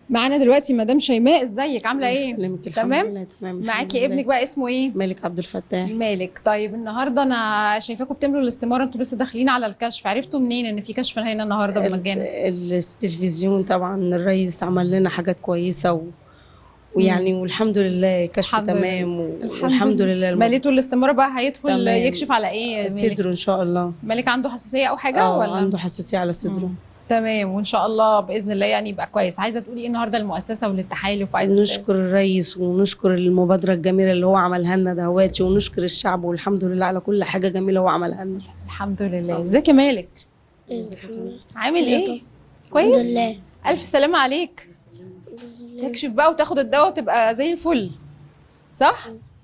معانا دلوقتي مدام شيماء ازيك عامله ايه يسلمك الحمد تمام؟ لله تمام الحمد معاكي لله. ابنك بقى اسمه ايه مالك عبد الفتاح مالك طيب النهارده انا شايفاكم بتملوا الاستماره انتوا لسه داخلين على الكشف عرفتوا منين ان في كشف هنا النهارده بالمجان ال- التلفزيون طبعا الرئيس عمل لنا حاجات كويسه و... ويعني والحمد لله كشف الحمد تمام و... والحمد لله الم- مليتوا الاستماره بقى هيدخل تمام. يكشف على ايه يا مالك صدره ان شاء الله مالك عنده حساسيه او حاجه اه ولا عنده حساسيه على صدره مم. تمام وان شاء الله باذن الله يعني يبقى كويس عايزه تقولي ايه النهارده للمؤسسه وللتحالف وعايزه نشكر الرئيس ونشكر المبادره الجميله اللي هو عملها لنا دهواتي ونشكر الشعب والحمد لله على كل حاجه جميله هو عملها لنا الحمد لله ازيك يا مالك عامل ايه كويس لله الف سلامه عليك تكشف بقى وتاخد الدواء وتبقى زي الفل صح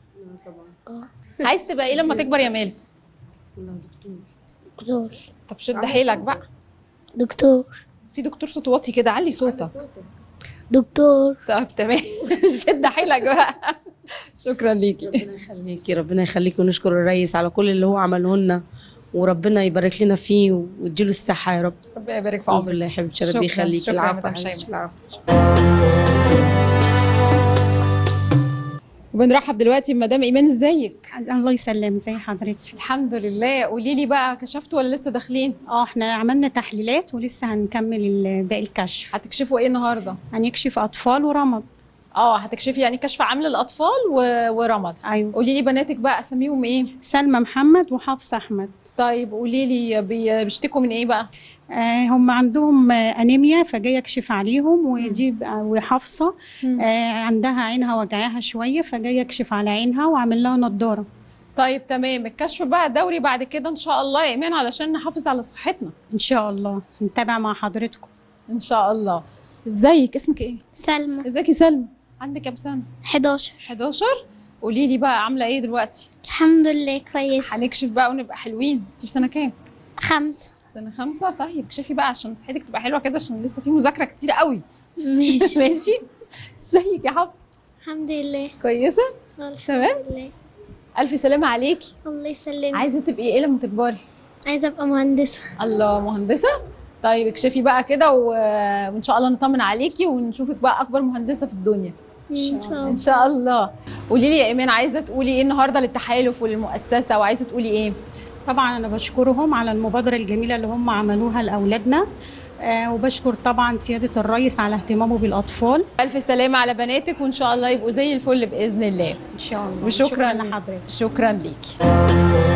عايز تبقى ايه لما تكبر يا مالك دكتور طب شد حيلك بقى دكتور في دكتور صوت واطي كده علي صوتك دكتور طب تمام شد حيلك بقى شكرا ليكي ربنا يخليكي ربنا يخليكي ونشكر الرئيس على كل اللي هو عمله لنا وربنا يبارك لنا فيه ويديله الصحه يا رب ربنا يبارك في الحمد عمرك لله يا حبيبتي شكراً، ربي يخليكي شكراً يا العفو مدام يا حبيبتي، شيماء. العفو وبنرحب دلوقتي بمدام ايمان ازيك الله يسلم زي حضرتك الحمد لله قولي لي بقى كشفتوا ولا لسه داخلين اه احنا عملنا تحليلات ولسه هنكمل ال- باقي الكشف هتكشفوا ايه النهارده هنكشف اطفال ورمد اه هتكشفي يعني كشف عامل الاطفال و... ورمض ايوه قولي لي بناتك بقى اساميهم ايه سلمى محمد وحفص احمد طيب قولي لي بي... بيشتكوا من ايه بقى آه هم عندهم آه انيميا فجاي اكشف عليهم ودي بقى- وحفصه آه عندها عينها وجعاها شويه فجاي اكشف على عينها واعمل لها نضاره طيب تمام الكشف بقى دوري بعد كده ان شاء الله يا ايمان علشان نحافظ على صحتنا ان شاء الله نتابع مع حضرتكم ان شاء الله ازيك اسمك ايه سلمى ازيك يا سلمى عندك كام سنه 11 11 قولي لي بقى عامله ايه دلوقتي الحمد لله كويس هنكشف بقى ونبقى حلوين انت في سنه كام خمسة سنه خمسة طيب اكشفي بقى عشان صحتك تبقى حلوه كده عشان لسه في مذاكره كتير قوي ماشي ماشي ازيك يا حفص الحمد لله كويسه الحمد تمام؟ لله الف سلامه عليكي الله يسلمك عايزه تبقي ايه لما تكبري عايزة ابقى مهندسة الله مهندسه طيب اكشفي بقى كده و... وان شاء الله نطمن عليكي ونشوفك بقى اكبر مهندسه في الدنيا ان شاء ان الله شاء الله قولي لي يا ايمان عايزه تقولي ايه النهارده للتحالف وللمؤسسه وعايزه تقولي ايه طبعا انا بشكرهم على المبادره الجميله اللي هم عملوها لاولادنا آه وبشكر طبعا سياده الرئيس على اهتمامه بالاطفال الف سلامه على بناتك وان شاء الله يبقوا زي الفل باذن الله ان شاء الله وشكرا لحضرتك شكرا ليكي